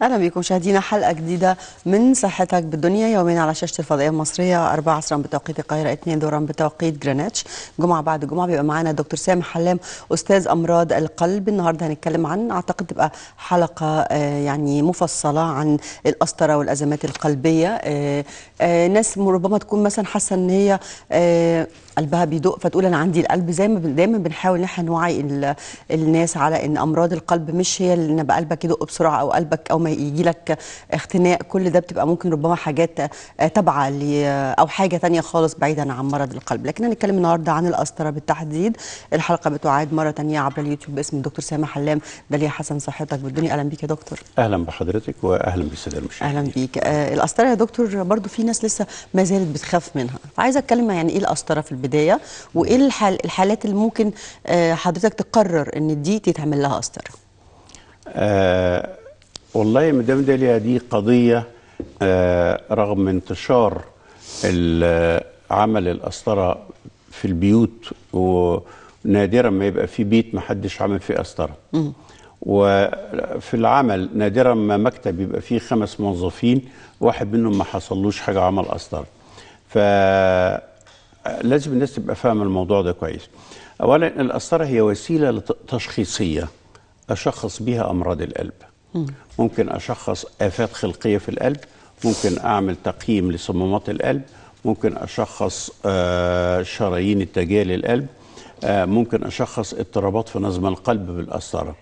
اهلا بكم مشاهدينا حلقه جديده من صحتك بالدنيا يومين على شاشه الفضائيه المصريه 4 عصرا بتوقيت القاهره 2 ظهرا بتوقيت جرينتش جمعه بعد جمعه بيبقى معانا دكتور سامح حلام استاذ امراض القلب النهارده هنتكلم عن اعتقد تبقى حلقه آه، يعني مفصله عن القسطره والازمات القلبيه آه، آه، ناس ربما تكون مثلا حاسه ان هي آه، قلبها بيدق فتقول انا عندي القلب زي ما بن- دايما بنحاول ان احنا نوعي ال- الناس على ان امراض القلب مش هي اللي يبقى قلبك يدق بسرعه او قلبك او ما يجي لك اختناق كل ده بتبقى ممكن ربما حاجات آه، تابعه ل- او حاجه تانية خالص بعيدا عن مرض القلب لكن هنتكلم النهارده عن القسطره بالتحديد الحلقه بتعاد مره تانية عبر اليوتيوب باسم الدكتور سامح حلام داليا حسن صحتك بالدنيا اهلا بيك يا دكتور اهلا بحضرتك واهلا بالساده المشاهدين اهلا بيك آه القسطره يا دكتور برضو في ناس لسه ما زالت بتخاف منها فعايزه اتكلم يعني ايه القسطره في البدايه وايه الحال الحالات اللي ممكن آه حضرتك تقرر ان دي تتعمل لها قسطره آه والله يا مدام داليا دي قضيه آه رغم انتشار ال- عمل القسطره في البيوت ونادرا ما يبقى في بيت ما حدش عمل فيه قسطره وفي العمل نادرا ما مكتب يبقى فيه خمس موظفين واحد منهم ما حصلوش حاجه عمل قسطره فلازم الناس تبقى فاهمه الموضوع ده كويس اولا القسطره هي وسيله لت- تشخيصيه اشخص بيها امراض القلب ممكن اشخص افات خلقيه في القلب ممكن اعمل تقييم لصمامات القلب ممكن اشخص آه، شرايين التاجيه للقلب آه، ممكن اشخص اضطرابات في نظم القلب بالقسطره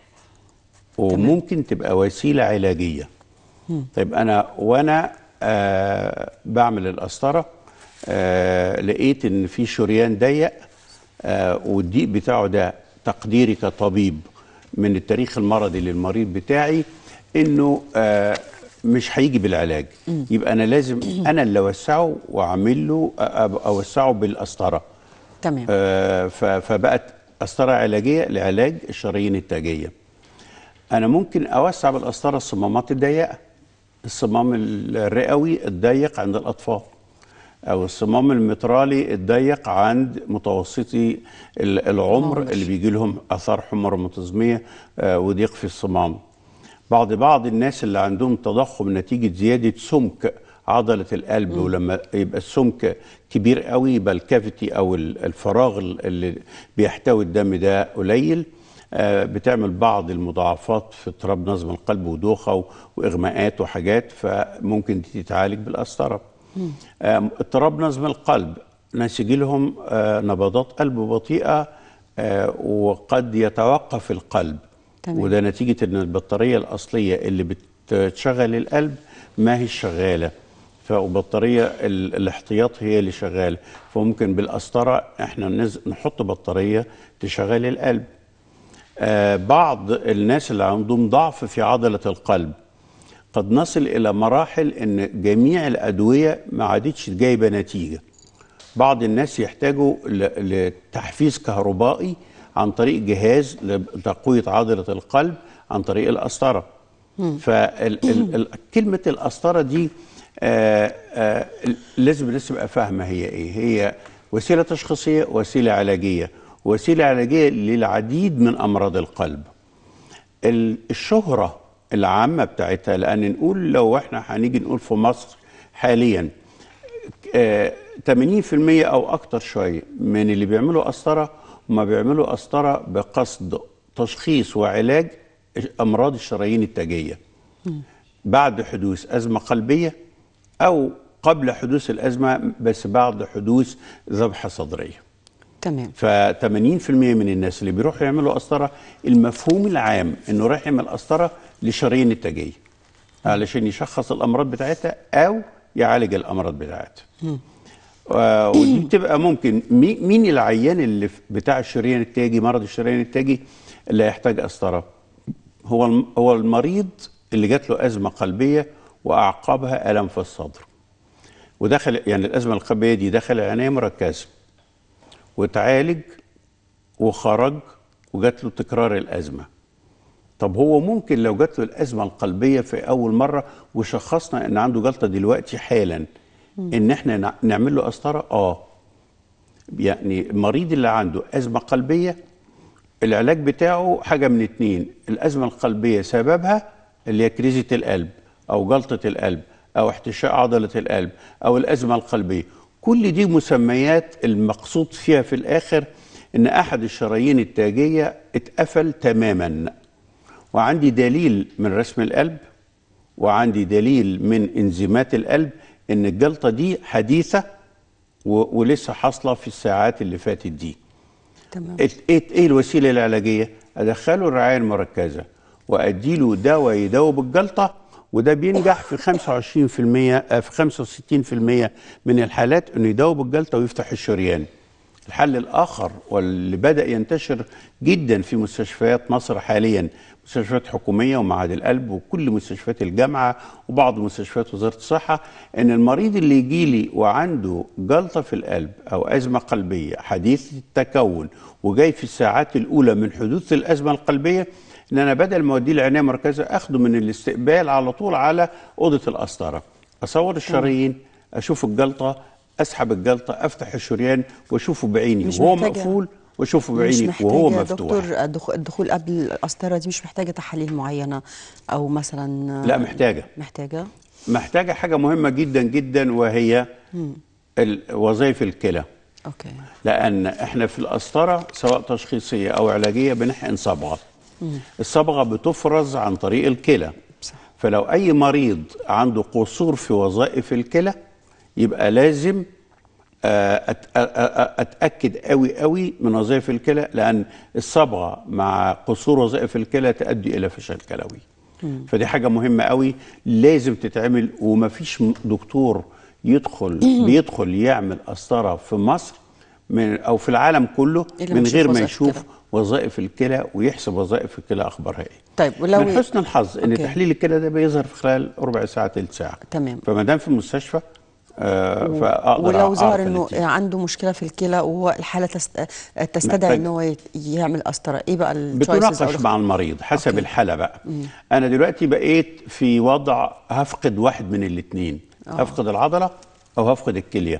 وممكن تبقى وسيله علاجيه طيب انا وانا آه بعمل القسطره آه لقيت ان في شريان ضيق آه والضيق بتاعه ده تقديري كطبيب من التاريخ المرضي للمريض بتاعي انه آه مش هيجي بالعلاج يبقى انا لازم انا اللي اوسعه واعمل له أ- أ- اوسعه بالقسطره تمام آه، ف- فبقت قسطره علاجيه لعلاج الشرايين التاجيه انا ممكن اوسع بالقسطره الصمامات الضيقه الصمام الرئوي الضيق عند الاطفال او الصمام المترالي الضيق عند متوسطي ال- العمر العمر. اللي بيجي لهم اثار حمى روماتيزميه آه، وضيق في الصمام بعض بعض الناس اللي عندهم تضخم نتيجه زياده سمك عضله القلب ولما يبقى السمك كبير قوي يبقى الكافيتي او ال- الفراغ اللي بيحتوي الدم ده قليل آه، بتعمل بعض المضاعفات في اضطراب نظم القلب ودوخه و- واغماءات وحاجات فممكن دي تتعالج بالقسطره آه، اضطراب نظم القلب ناس يجي لهم آه، نبضات قلب بطيئه آه، وقد يتوقف القلب تمام. وده نتيجه ان البطاريه الاصليه اللي بتشغل القلب ما هي شغاله فالبطاريه ال- الاحتياط هي اللي شغاله فممكن بالقسطره احنا نز- نحط بطاريه تشغل القلب آه بعض الناس اللي عندهم ضعف في عضله القلب قد نصل الى مراحل ان جميع الادويه ما عادتش جايبه نتيجه بعض الناس يحتاجوا ل- لتحفيز كهربائي عن طريق جهاز لتقويه عضله القلب عن طريق القسطره فكلمه القسطره دي آه آه لازم الناس تبقى فاهمه هي ايه هي وسيله تشخيصيه وسيله علاجيه وسيله علاجيه للعديد من امراض القلب ال- الشهرة العامة بتاعتها لأن نقول لو احنا هنيجي نقول في مصر حاليا آه، 80% أو أكتر شوية من اللي بيعملوا قسطرة هما بيعملوا قسطرة بقصد تشخيص وعلاج أمراض الشرايين التاجية بعد حدوث أزمة قلبية أو قبل حدوث الأزمة بس بعد حدوث ذبحة صدرية تمام ف 80% من الناس اللي بيروحوا يعملوا قسطره المفهوم العام انه رايح يعمل قسطره لشرايين التاجيه علشان يشخص الامراض بتاعتها او يعالج الامراض بتاعتها آه، ودي بتبقى ممكن مي- مين العيان اللي في- بتاع الشريان التاجي مرض الشريان التاجي اللي هيحتاج قسطره هو الم- هو المريض اللي جات له ازمه قلبيه واعقبها الم في الصدر ودخل يعني الازمه القلبيه دي دخل عنايه مركزه وتعالج وخرج وجات له تكرار الازمه طب هو ممكن لو جات له الازمه القلبيه في اول مره وشخصنا ان عنده جلطه دلوقتي حالا ان احنا نع- نعمل له قسطره اه يعني المريض اللي عنده ازمه قلبيه العلاج بتاعه حاجه من اتنين الازمه القلبيه سببها اللي هي كريزة القلب أو جلطة القلب أو احتشاء عضلة القلب أو الأزمة القلبية كل دي مسميات المقصود فيها في الآخر إن أحد الشرايين التاجية اتقفل تماما وعندي دليل من رسم القلب وعندي دليل من انزيمات القلب ان الجلطه دي حديثه و- ولسه حاصله في الساعات اللي فاتت دي تمام ايه ايه الوسيله العلاجيه ادخله الرعايه المركزه واديله دواء يداوي الجلطه وده بينجح في 25% آه، في 65% من الحالات انه يداوي بالجلطه ويفتح الشريان الحل الاخر واللي بدا ينتشر جدا في مستشفيات مصر حاليا مستشفيات حكوميه ومعهد القلب وكل مستشفيات الجامعه وبعض مستشفيات وزاره الصحه ان المريض اللي يجي لي وعنده جلطه في القلب او ازمه قلبيه حديث التكون وجاي في الساعات الاولى من حدوث الازمه القلبيه ان انا بدل ما اوديه العنايه المركزه اخده من الاستقبال على طول على اوضه القسطره اصور الشرايين اشوف الجلطه اسحب الجلطه افتح الشريان واشوفه بعيني مش وهو محتاجة- مقفول واشوفه مش بعيني محتاجة وهو يا مفتوح دكتور الدخ- الدخول قبل القسطرة دي مش محتاجة تحاليل معينة أو مثلا لا محتاجه محتاجة محتاجه حاجه مهمه جدا جدا وهي ال- وظائف الكلى أوكي لان احنا في القسطره سواء تشخيصيه او علاجيه بنحقن صبغه الصبغه بتفرز عن طريق الكلى صح. فلو اي مريض عنده قصور في وظائف الكلى يبقى لازم آه، أت- أ- أ- اتاكد قوي قوي من وظائف الكلى لان الصبغه مع قصور وظائف الكلى تؤدي الى فشل كلوي فدي حاجه مهمه قوي لازم تتعمل ومفيش م- دكتور يدخل بيدخل يعمل قسطره في مصر من او في العالم كله إلا من ما يشوف غير ما وظائف يشوف الكلى. وظائف الكلى ويحسب وظائف الكلى اخبارها ايه طيب ولو من حسن الحظ ان أوكي. تحليل الكلى ده بيظهر في خلال ربع ساعه ثلث ساعه تمام. فما دام في المستشفى آه فاقدر ولو أعرف ظهر انه النتيجة. عنده مشكله في الكلى وهو الحاله تست... تستدعي محتاج- ان هو يت- يعمل قسطره ايه بقى الchoices أو بتناقش الاخت- مع المريض حسب أوكي. الحاله بقى انا دلوقتي بقيت في وضع هفقد واحد من الاثنين هفقد العضله او هفقد الكليه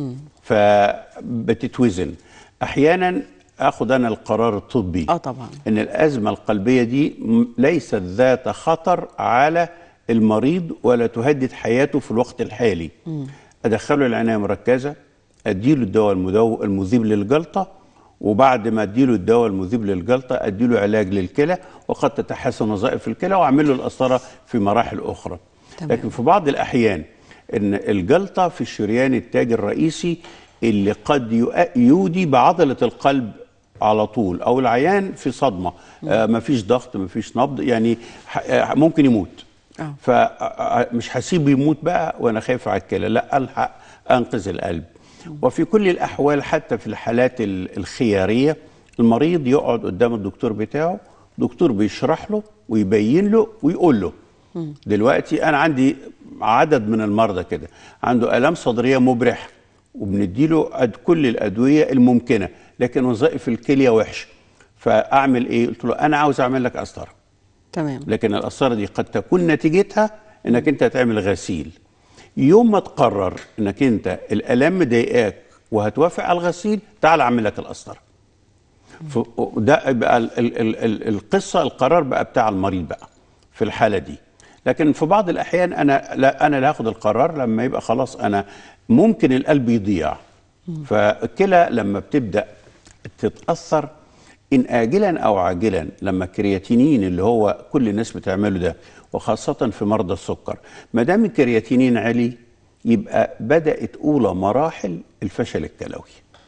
فبتتوزن احيانا اخد انا القرار الطبي اه طبعا ان الازمه القلبيه دي م- ليست ذات خطر على المريض ولا تهدد حياته في الوقت الحالي ادخله العنايه المركزه اديله الدواء المدو... المذيب للجلطه وبعد ما اديله الدواء المذيب للجلطه اديله علاج للكلى وقد تتحسن وظائف الكلى واعمل له القسطره في مراحل اخرى تمام. لكن في بعض الاحيان ان الجلطه في الشريان التاجي الرئيسي اللي قد يؤ- يودي بعضله القلب على طول او العيان في صدمه آه مفيش ضغط مفيش نبض يعني ح- آه ممكن يموت آه. فمش هسيبه يموت بقى وانا خايف على الكلى لا الحق انقذ القلب وفي كل الاحوال حتى في الحالات ال- الخياريه المريض يقعد قدام الدكتور بتاعه دكتور بيشرح له ويبين له ويقول له دلوقتي انا عندي عدد من المرضى كده عنده الام صدريه مبرحه وبنديله أد كل الادويه الممكنه لكن وظائف الكليه وحشه فاعمل ايه قلت له انا عاوز اعمل لك قسطره تمام لكن القسطره دي قد تكون نتيجتها انك انت تعمل غسيل يوم ما تقرر انك انت الالام مضايقاك وهتوافق على الغسيل تعال اعمل لك القسطره ف- ده بقى ال ال ال ال القصه القرار بقى بتاع المريض بقى في الحاله دي لكن في بعض الاحيان انا لا انا اللي هاخد القرار لما يبقى خلاص انا ممكن القلب يضيع فالكلى لما بتبدا تتاثر ان اجلا او عاجلا لما الكرياتينين اللي هو كل الناس بتعمله ده وخاصه في مرضى السكر ما دام الكرياتينين عالي يبقى بدات اولى مراحل الفشل الكلوي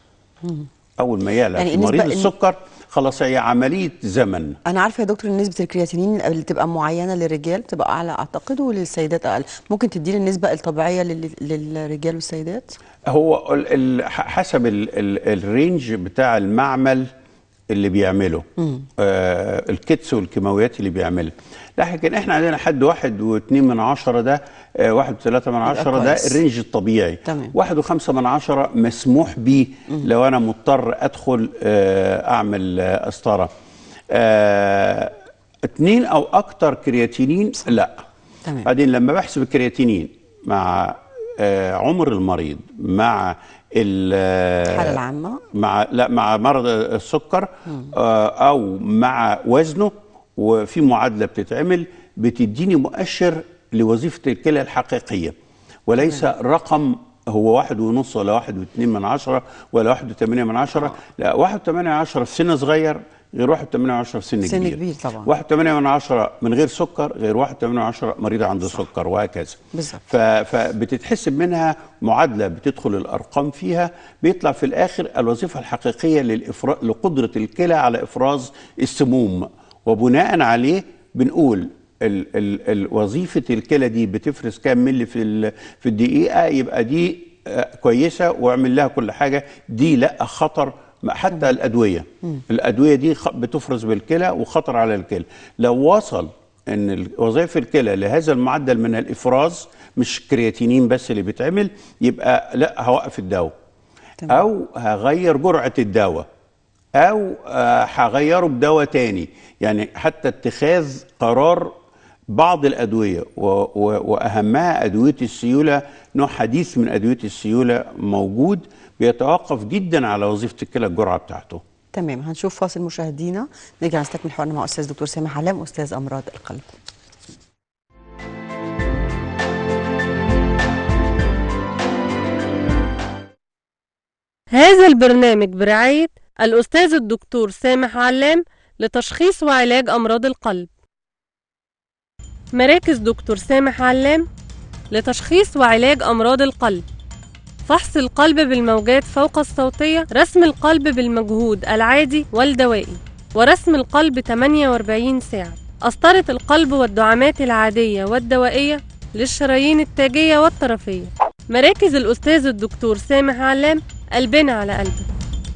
اول ما يعلى يعني في النسبة- مريض الن- السكر خلاص هي عمليه زمن انا عارفه يا دكتور ان نسبه الكرياتينين اللي تبقى معينه للرجال بتبقى اعلى اعتقد وللسيدات اقل ممكن تديني النسبه الطبيعيه لل... للرجال والسيدات هو ال ال ح- حسب ال ال الرينج بتاع المعمل اللي بيعمله آه الكتس والكيماويات اللي بيعملها لكن احنا عندنا حد واحد واثنين من عشرة ده آه واحد وثلاثة من عشرة ده كويس. الرينج الطبيعي تمام. واحد وخمسة من عشرة مسموح بيه لو انا مضطر ادخل آه اعمل آه قسطرة آه اتنين او اكتر كرياتينين لا تمام. بعدين لما بحسب الكرياتينين مع آه عمر المريض مع ال- الحاله العامه مع لا مع مرض السكر آه، او مع وزنه وفي معادله بتتعمل بتديني مؤشر لوظيفه الكلى الحقيقيه وليس رقم هو واحد ونص ولا واحد واثنين من عشرة ولا واحد وثمانية من عشرة لا واحد وثمانية من عشرة في سن صغير غير واحد وثمانية من عشرة في سن, سن كبير كبير طبعاً. واحد وثمانية من عشرة من غير سكر غير واحد وثمانية من عشرة مريضة عنده سكر وهكذا بالظبط. ف- فبتتحسب منها معادلة بتدخل الأرقام فيها بيطلع في الآخر الوظيفة الحقيقية للإفراز لقدرة الكلى على إفراز السموم وبناء عليه بنقول ال ال ال وظيفة الكلى دي بتفرز كام ملي في ال- في الدقيقة يبقى دي آه، كويسة واعمل لها كل حاجة دي لا خطر ما- حتى الأدوية الأدوية دي خ- بتفرز بالكلى وخطر على الكلى لو وصل ان ال- وظائف الكلى لهذا المعدل من الافراز مش كرياتينين بس اللي بيتعمل يبقى لا هوقف الدواء تمام. او هغير جرعه الدواء او آه، هغيره بدواء تاني يعني حتى اتخاذ قرار بعض الادويه و- و- واهمها ادويه السيوله نوع حديث من ادويه السيوله موجود بيتوقف جدا على وظيفه الكلى الجرعه بتاعته تمام هنشوف فاصل مشاهدينا نرجع نستكمل حوارنا مع استاذ دكتور سامح علام استاذ امراض القلب هذا البرنامج برعاية الأستاذ الدكتور سامح علام لتشخيص وعلاج أمراض القلب مراكز دكتور سامح علام لتشخيص وعلاج أمراض القلب فحص القلب بالموجات فوق الصوتية رسم القلب بالمجهود العادي والدوائي ورسم القلب 48 ساعة قسطرة القلب والدعامات العادية والدوائية للشرايين التاجية والطرفية مراكز الأستاذ الدكتور سامح علام قلبنا على قلبك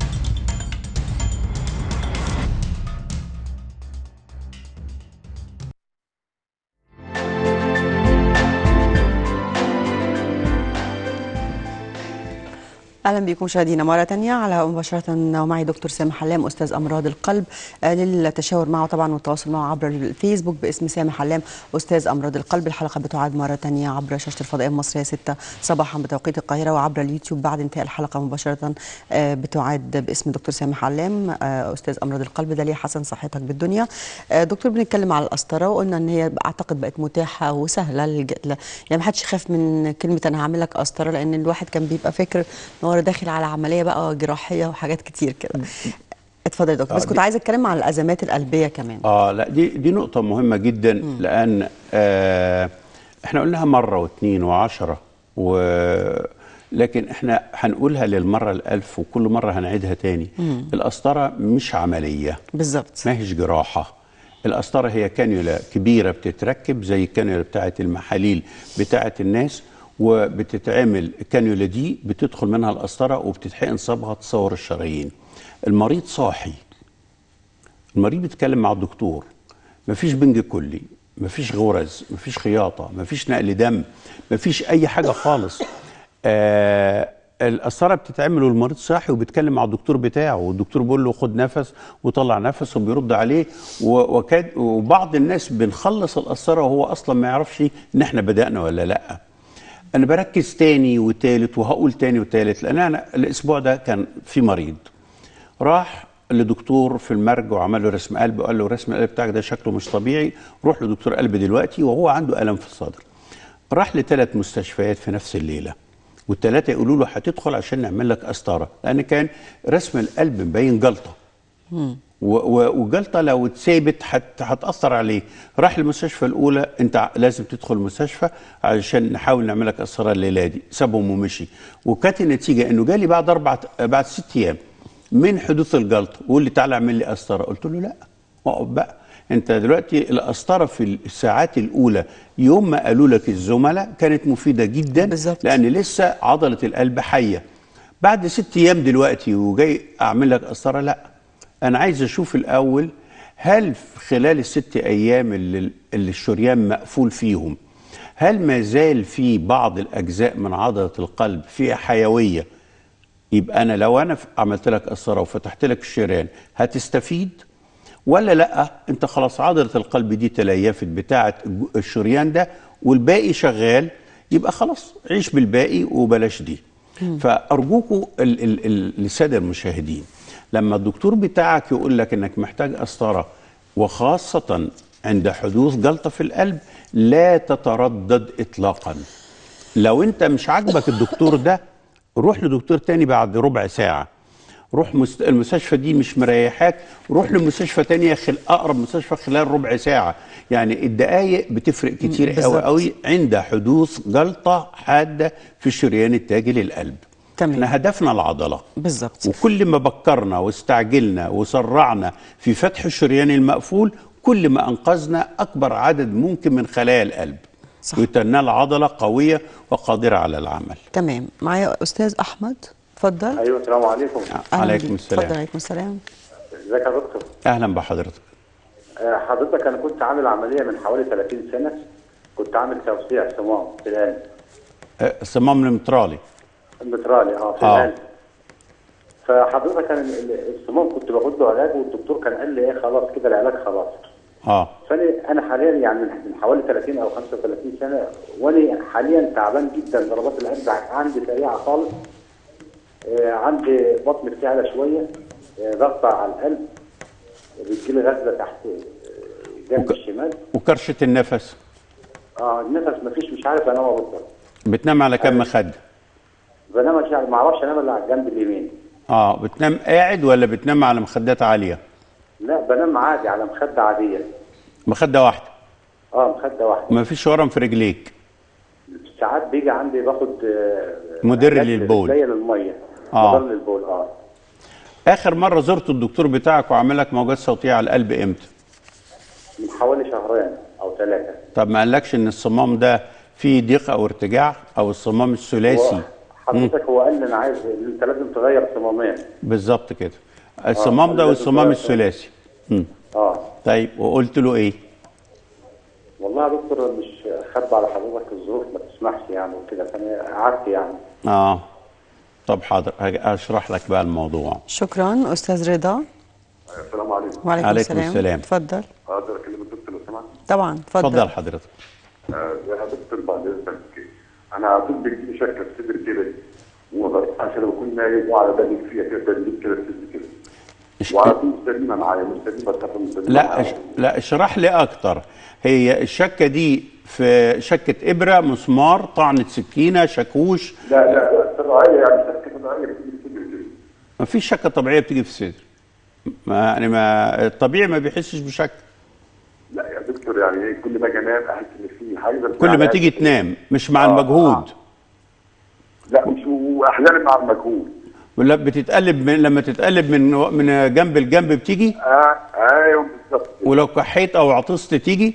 اهلا بكم مشاهدينا مره تانية على هواء مباشره ومعي دكتور سامح حلام استاذ امراض القلب آه، للتشاور معه طبعا والتواصل معه عبر الفيسبوك باسم سامح حلام استاذ امراض القلب الحلقه بتعاد مره تانية عبر شاشه الفضائيه المصريه 6 صباحا بتوقيت القاهره وعبر اليوتيوب بعد انتهاء الحلقه مباشره آه، بتعاد باسم دكتور سامح علام آه، استاذ امراض القلب داليا حسن صحتك بالدنيا آه، دكتور بنتكلم على القسطره وقلنا ان هي اعتقد بقت متاحه وسهله للج... ل- يعني ما حدش يخاف من كلمه انا هعمل لك قسطره لان الواحد كان بيبقى فاكر ان هو داخل على عمليه بقى جراحيه وحاجات كتير كده اتفضل يا دكتور بس آه، كنت دي- عايزه اتكلم عن الازمات القلبيه كمان اه لا دي دي نقطة مهمة جدا لأن آه احنا قلناها مرة واثنين وعشرة و لكن احنا هنقولها للمرة الألف وكل مرة هنعيدها تاني القسطرة مش عملية بالظبط ما هيش جراحة القسطرة هي كانيولا كبيرة بتتركب زي الكانيولا بتاعة المحاليل بتاعة الناس وبتتعمل الكانيولا دي بتدخل منها القسطرة وبتتحقن صبغة تصور الشرايين المريض صاحي المريض بيتكلم مع الدكتور مفيش بنج كلي مفيش غرز مفيش خياطة مفيش نقل دم مفيش أي حاجة خالص آه القسطرة بتتعمل والمريض صاحي وبيتكلم مع الدكتور بتاعه والدكتور بيقول له خد نفس وطلع نفس وبيرد عليه و- وكاد وبعض الناس بنخلص القسطرة وهو أصلا ما يعرفش إن إحنا بدأنا ولا لأ انا بركز تاني وتالت وهقول تاني وتالت لان انا الاسبوع ده كان في مريض راح لدكتور في المرج وعمل له رسم قلب وقال له رسم القلب بتاعك ده شكله مش طبيعي روح لدكتور قلب دلوقتي وهو عنده الم في الصدر راح لثلاث مستشفيات في نفس الليله والثلاثه يقولوا له هتدخل عشان نعمل لك قسطره لان كان رسم القلب مبين جلطه و- و- وجلطه لو اتسابت هت- هتاثر عليه راح المستشفى الاولى انت ع- لازم تدخل المستشفى علشان نحاول نعمل لك قسطره الليله دي سابهم ومشي وكانت النتيجه انه جالي بعد اربع بعد ست ايام من حدوث الجلطه ويقول لي تعالى اعمل لي قسطره قلت له لا اقعد بقى انت دلوقتي القسطره في الساعات الاولى يوم ما قالوا لك الزملاء كانت مفيده جدا بالظبط. لان لسه عضله القلب حيه بعد ست ايام دلوقتي وجاي اعمل لك قسطره لا انا عايز اشوف الاول هل في خلال الست ايام اللي, اللي الشريان مقفول فيهم هل ما زال في بعض الاجزاء من عضله القلب فيها حيويه يبقى انا لو انا ف- عملت لك قسطره وفتحت لك الشريان هتستفيد ولا لا انت خلاص عضله القلب دي تليفت بتاعه الج- الشريان ده والباقي شغال يبقى خلاص عيش بالباقي وبلاش دي فارجوكوا ال- ال- ال- الساده المشاهدين لما الدكتور بتاعك يقول لك انك محتاج قسطره وخاصه عند حدوث جلطه في القلب لا تتردد اطلاقا لو انت مش عاجبك الدكتور ده روح لدكتور تاني بعد ربع ساعه روح مست... المستشفى دي مش مريحاك روح لمستشفى تانية خل... اقرب مستشفى خلال ربع ساعه يعني الدقايق بتفرق كتير قوي بالظبط. قوي عند حدوث جلطه حاده في الشريان التاجي للقلب تمام. احنا هدفنا العضله بالظبط وكل ما بكرنا واستعجلنا وسرعنا في فتح الشريان المقفول كل ما انقذنا اكبر عدد ممكن من خلايا القلب صح. وتنال عضله قويه وقادره على العمل تمام معايا استاذ احمد اتفضل ايوه السلام عليكم أهلاً عليكم بيك. السلام. اتفضل عليكم السلام ازيك يا دكتور اهلا بحضرتك آه، حضرتك انا كنت عامل عمليه من حوالي 30 سنه كنت عامل توسيع صمام في القلب آه، الصمام المترالي المترالي اه في آه. القلب فحضرتك انا ال- ال- الصمام كنت باخد له علاج والدكتور كان قال لي ايه خلاص كده العلاج خلاص اه فانا انا حاليا يعني من من حوالي 30 او 35 سنه وانا حاليا تعبان جدا ضربات القلب عندي سريعه خالص آه، عندي بطن بتعلى شويه آه، ضغط على القلب بتجيلي غزه تحت آه، جنب وك- الشمال وكرشه النفس اه النفس مفيش مش عارف انام بالظبط بتنام على كم مخده بنام مش عارف ما اعرفش انام الا على الجنب اليمين اه بتنام قاعد ولا بتنام على مخدات عاليه لا بنام عادي على مخده عاديه مخده واحده اه مخده واحده ما فيش ورم في رجليك ساعات بيجي عندي باخد آه، مدر علاج للبول. رجليا للميه آه. مدر للبول اه اخر مره زرت الدكتور بتاعك وعمل لك موجات صوتيه على القلب امتى من حوالي شهرين او ثلاثه طب ما قالكش ان الصمام ده فيه ضيق او ارتجاع او الصمام الثلاثي حضرتك هو قال لي انا عايز انت لازم تغير صمامين بالظبط كده الصمام ده آه، والصمام لازم الثلاثي مم. اه طيب وقلت له ايه والله يا دكتور مش خب على حضرتك الظروف ما تسمحش يعني وكده فانا قعدت يعني اه طب حاضر هج- هشرح لك بقى الموضوع شكرا استاذ رضا السلام عليكم وعليكم عليكم السلام السلام. اتفضل اقدر اكلم الدكتور لو سمحت طبعا اتفضل اتفضل حضرتك آه، يا دكتور بعد اذنك انا على طول بيجيلي شكه في صدري كده وما بصحاش انا بكون نايم وعلى بالي فيها كده تدليك كده في صدري كده إش- وعلى طول سليمه معايا مش سليمه تفهم سليمه لا معايا. إش... لا اشرح لي اكتر هي الشكه دي في شكه ابره مسمار طعنه سكينه شاكوش لا لا لا طبيعيه يعني شكه طبيعيه بتيجي في صدري كده ما فيش شكه طبيعيه بتيجي في الصدر ما يعني ما الطبيعي ما بيحسش بشكه لا يا دكتور يعني إيه، كل ما اجي انام احس ان في حاجه بس كل ما يعني- تيجي تنام مش مع آه، المجهود آه. لا مش واحيانا مع المجهود ولا بتتقلب من لما تتقلب من من جنب لجنب بتيجي اه ايوه بالظبط كده. ولو كحيت او عطست تيجي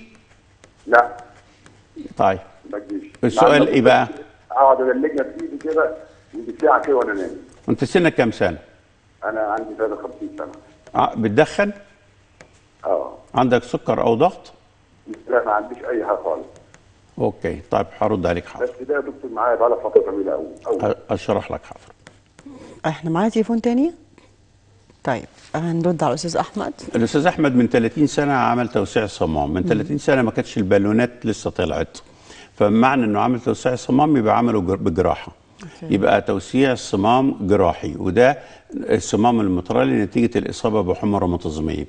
لا طيب ما تجيش السؤال مع إيه بقى؟ اقعد ادلجها في ايدي كده يجي ساعه كده وانا نايم انت سنك كام سنه انا عندي 53 سنه ع- بتدخن اه عندك سكر او ضغط لا ما عنديش اي حاجه خالص اوكي طيب هرد عليك حاضر بس ده يا دكتور معايا بقى فتره طويله قوي قوي ه- اشرح لك حاضر احنا معانا تليفون تاني طيب هنرد على الاستاذ احمد الاستاذ احمد من 30 سنه عمل توسيع صمام من 30 سنه ما كانتش البالونات لسه طلعت فمعنى انه عمل توسيع صمام يبقى عمله جر- بجراحه أوكي. يبقى توسيع الصمام جراحي وده الصمام المترالي نتيجه الاصابه بحمى روماتيزميه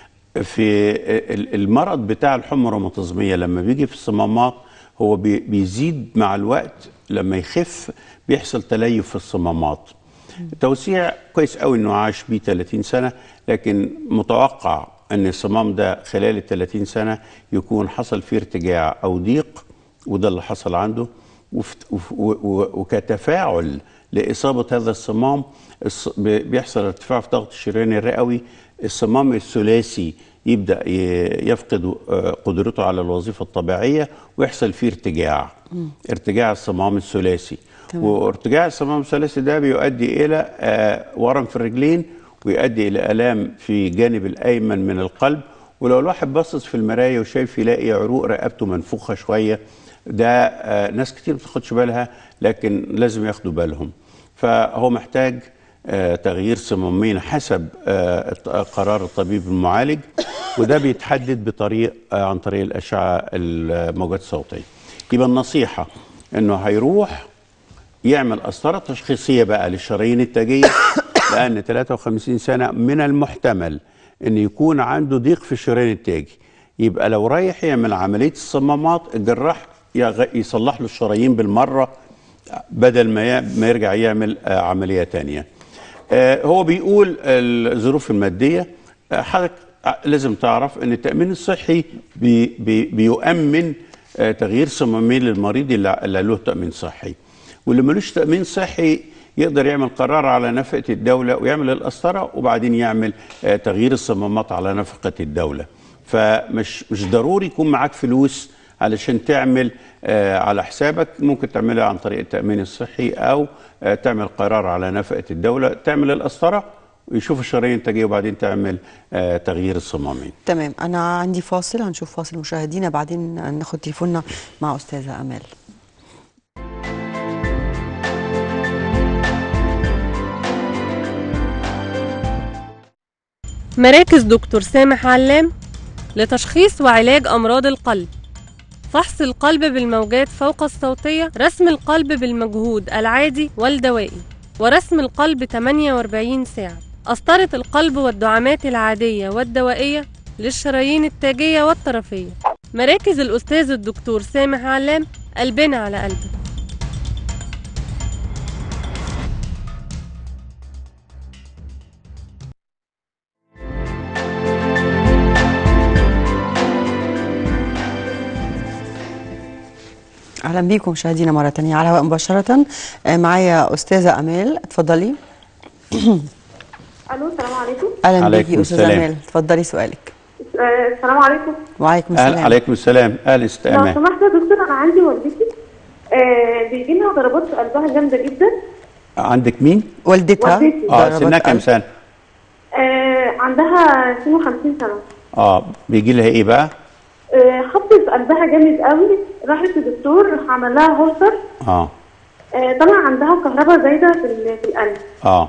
في ال- المرض بتاع الحمى الروماتيزميه لما بيجي في الصمامات هو بي- بيزيد مع الوقت لما يخف بيحصل تليف في الصمامات التوسيع كويس قوي انه عاش بيه 30 سنه لكن متوقع ان الصمام ده خلال ال 30 سنه يكون حصل فيه ارتجاع او ضيق وده اللي حصل عنده وفت- وف- و- و- وكتفاعل لاصابه هذا الصمام الص- بي- بيحصل ارتفاع في ضغط الشريان الرئوي الصمام الثلاثي يبدا ي- يفقد آه، قدرته على الوظيفه الطبيعيه ويحصل فيه ارتجاع ارتجاع الصمام الثلاثي تمام. وارتجاع الصمام الثلاثي ده بيؤدي الى آه، ورم في الرجلين ويؤدي الى الام في جانب الايمن من القلب ولو الواحد باصص في المرايه وشايف يلاقي عروق رقبته منفوخه شويه ده آه، ناس كتير ما بتاخدش بالها لكن لازم ياخدوا بالهم فهو محتاج آه، تغيير صمامين حسب آه، الت- قرار الطبيب المعالج وده بيتحدد بطريق آه، عن طريق الاشعه الموجات الصوتيه يبقى النصيحه انه هيروح يعمل قسطره تشخيصيه بقى للشرايين التاجيه لان 53 سنه من المحتمل ان يكون عنده ضيق في الشريان التاجي يبقى لو رايح يعمل عمليه الصمامات الجراح يغ- يصلح له الشرايين بالمره بدل ما ي- ما يرجع يعمل آه، عمليه تانية آه، هو بيقول الظروف الماديه آه، حضرتك آه، لازم تعرف ان التامين الصحي بي بي بيؤمن آه، تغيير صمامين للمريض اللي اللي له تامين صحي واللي ملوش تامين صحي يقدر يعمل قرار على نفقه الدوله ويعمل القسطره وبعدين يعمل آه، تغيير الصمامات على نفقه الدوله فمش مش ضروري يكون معاك فلوس علشان تعمل آه، على حسابك ممكن تعملها عن طريق التأمين الصحي أو آه، تعمل قرار على نفقة الدولة تعمل القسطرة ويشوف الشرايين التاجية وبعدين تعمل آه، تغيير الصمامين تمام انا عندي فاصل هنشوف فاصل مشاهدينا بعدين ناخد تليفوننا مع استاذه امال مراكز دكتور سامح علام لتشخيص وعلاج أمراض القلب فحص القلب بالموجات فوق الصوتية رسم القلب بالمجهود العادي والدوائي ورسم القلب 48 ساعة قسطرة القلب والدعامات العادية والدوائية للشرايين التاجية والطرفية مراكز الأستاذ الدكتور سامح علام قلبنا على قلبك اهلا بيكم مشاهدينا مره تانية على الهواء مباشره آه، معايا استاذه امال اتفضلي الو السلام عليكم اهلا عليكم بيكي استاذه السلام. امال اتفضلي سؤالك آه، السلام عليكم وعليكم أهل السلام عليكم السلام أهل ست لو أمان سمحت يا دكتور انا عندي والدتي آه بيجي لها ضربات في قلبها جامده جدا عندك مين؟ والدتها والدتي. اه ضربات سنها كام قلب. سنة؟ آه عندها 52 سنه اه بيجي لها ايه بقى؟ آه خبط في قلبها جامد قوي راحت لدكتور راح عمل لها هولتر اه آه طلع عندها كهرباء زايده في ال- في القلب اه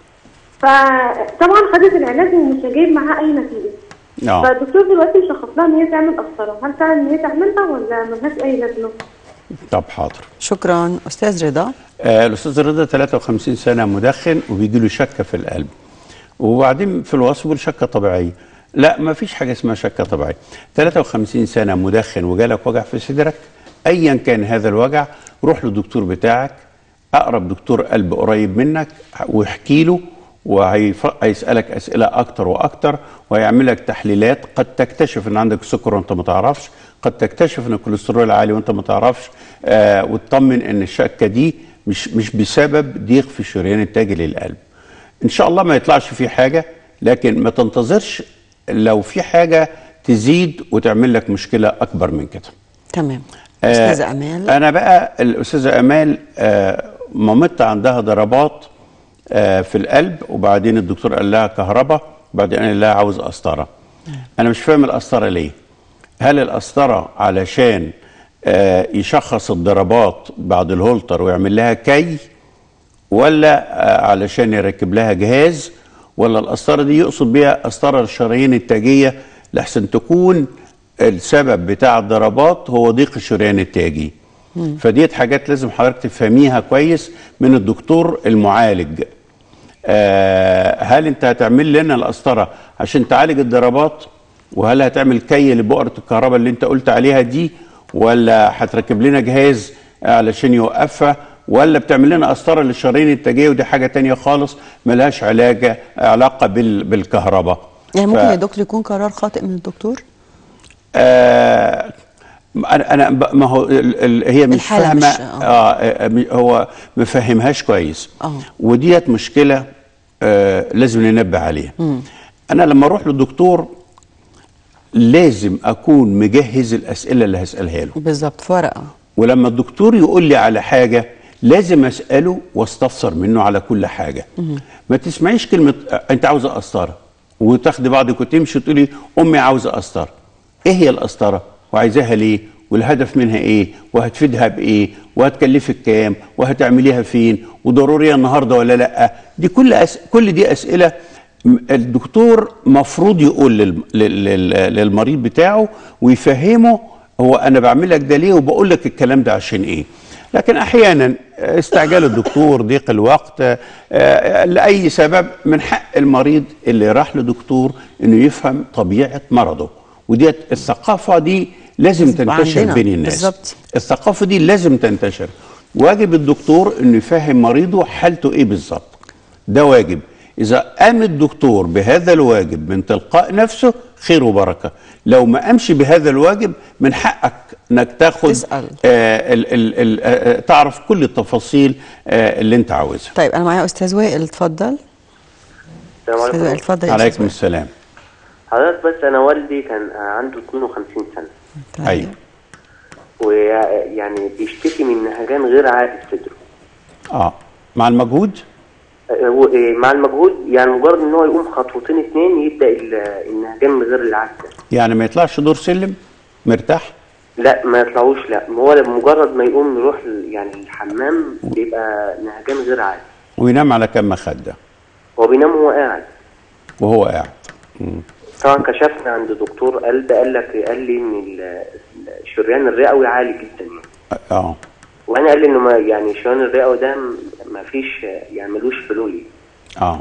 فطبعا خدت العلاج ومش جايب معاها اي نتيجه اه فالدكتور دلوقتي شخص لها ان هي تعمل قسطره هل فعلا ان هي تعملها ولا ملهاش اي لازمه؟ طب حاضر شكرا استاذ رضا آه الاستاذ رضا 53 سنه مدخن وبيجي له شكه في القلب وبعدين في الوصف بيقول شكه طبيعيه لا ما فيش حاجه اسمها شكه طبيعيه 53 سنه مدخن وجالك وجع في صدرك ايا كان هذا الوجع روح للدكتور بتاعك اقرب دكتور قلب قريب منك واحكي له وهيسالك اسئله اكتر واكتر وهيعمل لك تحليلات قد تكتشف ان عندك سكر وانت ما تعرفش قد تكتشف ان الكوليسترول عالي وانت ما تعرفش آه وتطمن ان الشكه دي مش مش بسبب ضيق في الشريان التاجي للقلب ان شاء الله ما يطلعش فيه حاجه لكن ما تنتظرش لو في حاجه تزيد وتعمل لك مشكله اكبر من كده تمام آه، استاذه امال انا بقى الاستاذه امال آه، مامتها عندها ضربات آه، في القلب وبعدين الدكتور قال لها كهرباء وبعدين قال لها عاوز قسطره انا مش فاهم القسطره ليه هل القسطره علشان آه، يشخص الضربات بعد الهولتر ويعمل لها كي ولا آه، علشان يركب لها جهاز ولا القسطره دي يقصد بيها قسطره الشرايين التاجيه لحسن تكون السبب بتاع الضربات هو ضيق الشريان التاجي فديت حاجات لازم حضرتك تفهميها كويس من الدكتور المعالج آه هل انت هتعمل لنا القسطره عشان تعالج الضربات وهل هتعمل كي لبؤره الكهرباء اللي انت قلت عليها دي ولا هتركب لنا جهاز علشان يوقفها ولا بتعمل لنا قسطره للشرايين التاجيه ودي حاجه تانية خالص ملهاش علاجه علاقه بال بالكهرباء يعني ممكن ف- يا دكتور يكون قرار خاطئ من الدكتور آه انا انا ب- ما هو ال ال هي مش الحالة فاهمه مش- آه. آه. آه م- هو ما فهمهاش كويس آه. وديت مشكله آه لازم ننبه عليها انا لما اروح للدكتور لازم اكون مجهز الاسئله اللي هسالها له بالظبط في ورقه ولما الدكتور يقول لي على حاجه لازم اساله واستفسر منه على كل حاجه ما تسمعيش كلمه آه، انت عاوزه قسطره وتاخدي بعضك وتمشي تقولي امي عاوزه قسطره ايه هي القسطره وعايزاها ليه والهدف منها ايه وهتفيدها بايه وهتكلفك كام وهتعمليها فين وضروريه النهارده ولا لا دي كل أس... كل دي اسئله م- الدكتور مفروض يقول لل... لل... لل- للمريض بتاعه ويفهمه هو انا بعمل لك ده ليه وبقول لك الكلام ده عشان ايه لكن احيانا استعجال الدكتور ضيق الوقت آه، لاي سبب من حق المريض اللي راح لدكتور انه يفهم طبيعه مرضه وديت الثقافه دي لازم لازم يبقى تنتشر عندنا. بين الناس بالظبط. الثقافه دي لازم تنتشر واجب الدكتور انه يفهم مريضه حالته ايه بالظبط ده واجب اذا قام الدكتور بهذا الواجب من تلقاء نفسه خير وبركه لو ما قامش بهذا الواجب من حقك انك تاخد تسأل. آه ال ال ال آه تعرف كل التفاصيل آه اللي انت عاوزها طيب انا معايا استاذ وائل اتفضل السلام استاذ وائل عليكم اتفضل يا عليكم أستاذ وائل. السلام حضرتك بس انا والدي كان عنده 52 سنه طيب. ايوه ويعني بيشتكي من نهجان غير عادي في صدره اه مع المجهود آه، هو- آه، مع المجهود يعني مجرد ان هو يقوم خطوتين اتنين يبدا ال- النهجان غير العادي ده. يعني ما يطلعش دور سلم مرتاح لا ما يطلعوش لا هو مجرد ما يقوم يروح ال- يعني الحمام بيبقى نهجان غير عادي وينام على كم مخده هو بينام وهو قاعد وهو قاعد طبعا كشفنا عند دكتور قلب قال لك قال لي ان ال- الشريان الرئوي عالي جدا يعني اه وانا قال لي انه ما يعني الشريان الرئوي ده م- ما فيش يعني ملوش حلول اه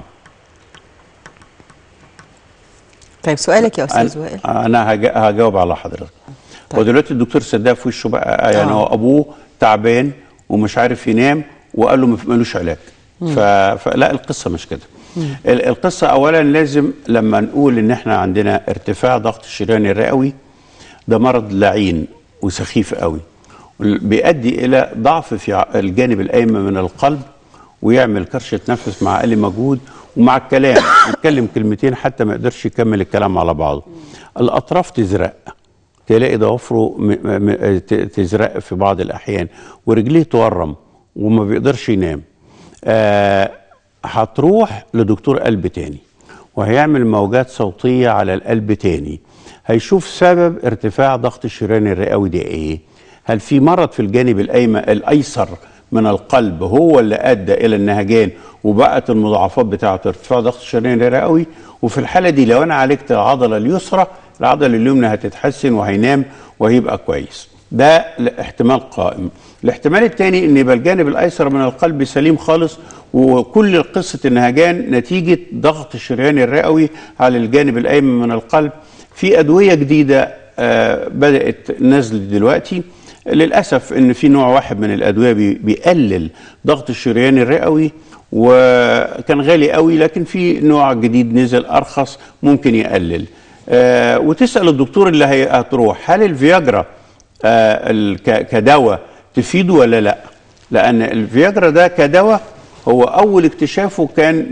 طيب سؤالك يا استاذ وائل انا, أنا هجا- هجاوب على حضرتك طيب. ودلوقتي الدكتور سداف في وشه بقى يعني آه. هو ابوه تعبان ومش عارف ينام وقال له مف- ملوش علاج ف... فلا القصه مش كده ال- القصه اولا لازم لما نقول ان احنا عندنا ارتفاع ضغط الشريان الرئوي ده مرض لعين وسخيف قوي بيؤدي الى ضعف في ع- الجانب الايمن من القلب ويعمل كرشه نفس مع اقل مجهود ومع الكلام يتكلم كلمتين حتى ما يقدرش يكمل الكلام على بعضه الاطراف تزرق تلاقي ضوافره م- م- ت- تزرق في بعض الاحيان ورجليه تورم وما بيقدرش ينام آه، هتروح لدكتور قلب تاني وهيعمل موجات صوتيه على القلب تاني هيشوف سبب ارتفاع ضغط الشريان الرئوي ده ايه هل في مرض في الجانب الايمن الايسر من القلب هو اللي ادى الى النهجان وبقت المضاعفات بتاعته ارتفاع ضغط الشريان الرئوي وفي الحاله دي لو انا عالجت العضله اليسرى العضله اليمنى هتتحسن وهينام وهيبقى كويس ده احتمال قائم الاحتمال الثاني ان يبقى الجانب الايسر من القلب سليم خالص وكل قصه النهجان نتيجه ضغط الشريان الرئوي على الجانب الايمن من القلب في ادويه جديده آه بدات نزل دلوقتي للاسف ان في نوع واحد من الادويه بي- بيقلل ضغط الشريان الرئوي وكان غالي قوي لكن في نوع جديد نزل ارخص ممكن يقلل آه وتسال الدكتور اللي هي- هتروح هل الفياجرا آه ال- ك- كدواء تفيده ولا لا لان الفياجرا ده كدواء هو اول اكتشافه كان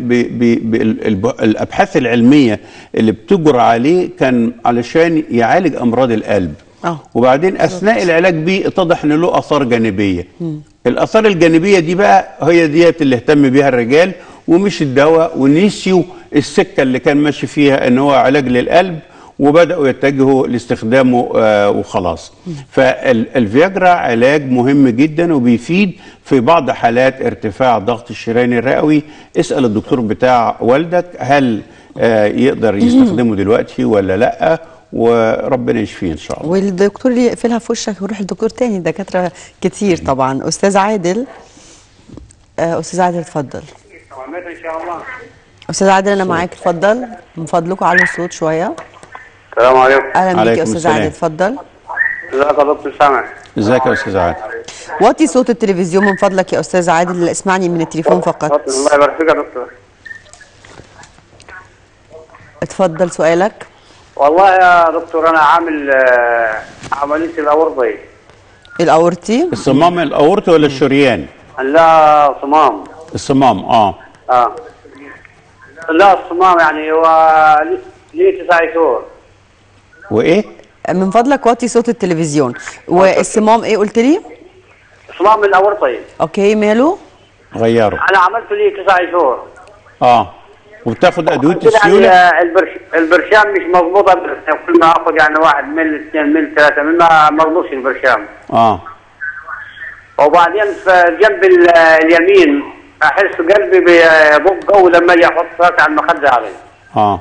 بالابحاث العلميه اللي بتجرى عليه كان علشان يعالج امراض القلب آه. وبعدين اثناء العلاج بيه اتضح ان له اثار جانبيه الاثار الجانبيه دي بقى هي ديت اللي اهتم بيها الرجال ومش الدواء ونسيوا السكه اللي كان ماشي فيها ان هو علاج للقلب وبداوا يتجهوا لاستخدامه آه وخلاص فالفياجرا علاج مهم جدا وبيفيد في بعض حالات ارتفاع ضغط الشريان الرئوي اسال الدكتور بتاع والدك هل آه يقدر يستخدمه دلوقتي ولا لا وربنا يشفيه ان شاء الله والدكتور اللي يقفلها في وشك ويروح لدكتور تاني دكاتره كتير طبعا استاذ عادل آه، استاذ عادل اتفضل ان شاء الله استاذ عادل انا معاك اتفضل من فضلكم علوا الصوت شويه السلام عليكم اهلا بيك يا عليكم استاذ السلام. عادل اتفضل ازيك يا دكتور سامع ازيك يا استاذ عادل وطي صوت التلفزيون من فضلك يا استاذ عادل اسمعني من التليفون فقط الله يبارك فيك يا دكتور اتفضل سؤالك والله يا دكتور انا عامل آه، عمليه الاورطه الاورتي الصمام الاورطي ولا الشريان لا صمام الصمام اه اه لا الصمام يعني هو لي- لي تسع شهور وايه من فضلك وطي صوت التلفزيون والصمام ايه قلت لي صمام الاورطه اوكي ماله غيره انا عملت لي تسع شهور اه وبتاخد ادويه قلت يعني السيوله آه، البرش البرشام مش مضبوطه كل ما اخذ يعني واحد مل اثنين مل ثلاثه مل ما مضبوطش البرشام اه وبعدين في جنب ال- اليمين احس قلبي بيبق قوي لما اجي احط راسي على المخده عليه اه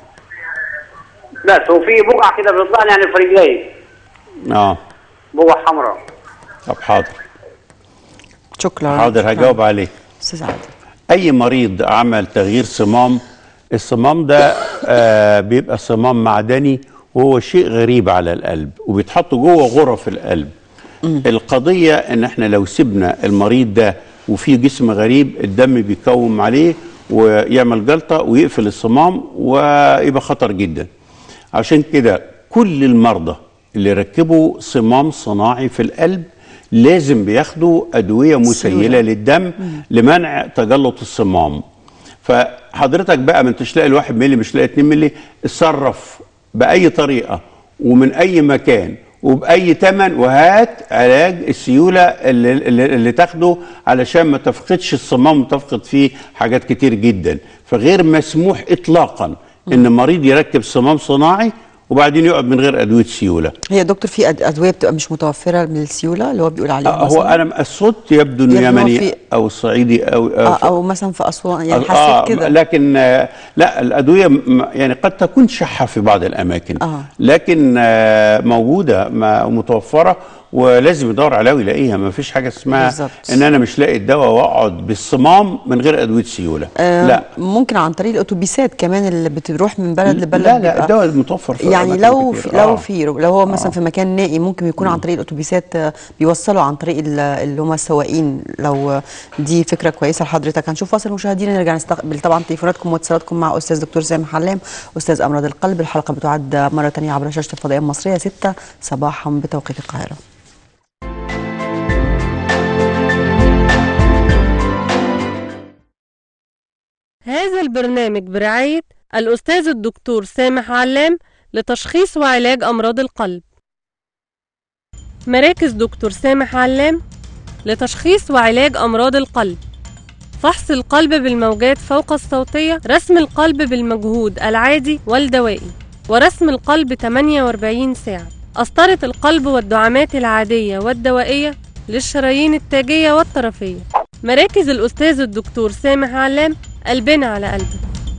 بس وفي بقعه كده بتطلع يعني في رجلي اه بقعه حمراء طب حاضر شكرا حاضر هجاوب عليه استاذ عادل اي مريض عمل تغيير صمام الصمام ده آه بيبقى صمام معدني وهو شيء غريب على القلب وبيتحط جوه غرف القلب القضيه ان احنا لو سيبنا المريض ده وفي جسم غريب الدم بيكوم عليه ويعمل جلطه ويقفل الصمام ويبقى خطر جدا عشان كده كل المرضى اللي ركبوا صمام صناعي في القلب لازم بياخدوا ادويه مسيله للدم لمنع تجلط الصمام فحضرتك بقى ما انتش لاقي الواحد ملي مش لاقي 2 ملي اتصرف باي طريقه ومن اي مكان وباي ثمن وهات علاج السيوله اللي, اللي, اللي تاخده علشان ما تفقدش الصمام وتفقد فيه حاجات كتير جدا فغير مسموح اطلاقا ان مريض يركب صمام صناعي وبعدين يقعد من غير ادويه سيوله هي يا دكتور في أد- ادويه بتبقى مش متوفره من السيوله اللي هو بيقول عليها آه، هو مثلاً؟ انا الصوت يبدو انه يبدو إنه يمني في- او صعيدي او آه، او مثلا في اسوان يعني آه، حسيت كده لكن آه، لا الادويه م- يعني قد تكون شحه في بعض الاماكن آه. لكن آه، موجوده ما- ومتوفره ولازم يدور عليها ويلاقيها ما فيش حاجه اسمها بالظبط. ان انا مش لاقي الدواء واقعد بالصمام من غير ادويه سيوله آه، لا ممكن عن طريق الاتوبيسات كمان اللي بتروح من بلد لبلد لا لا بيبقى- الدواء متوفر في يعني أماكن لو كتير. في لو آه. في لو هو مثلا في مكان نائي ممكن يكون عن طريق الاتوبيسات آه، بيوصلوا عن طريق ال- اللي هم السواقين لو آه، دي فكره كويسه لحضرتك هنشوف فاصل مشاهدينا نرجع نستقبل طبعا تليفوناتكم واتصالاتكم مع استاذ دكتور سامح حلام استاذ امراض القلب الحلقه بتعد مره ثانيه عبر شاشه الفضائيه المصريه 6 صباحا بتوقيت القاهره هذا البرنامج برعاية الأستاذ الدكتور سامح علام لتشخيص وعلاج أمراض القلب مراكز دكتور سامح علام لتشخيص وعلاج أمراض القلب فحص القلب بالموجات فوق الصوتية رسم القلب بالمجهود العادي والدوائي ورسم القلب 48 ساعة قسطرة القلب والدعامات العادية والدوائية للشرايين التاجية والطرفية مراكز الأستاذ الدكتور سامح علام قلبنا على قلبك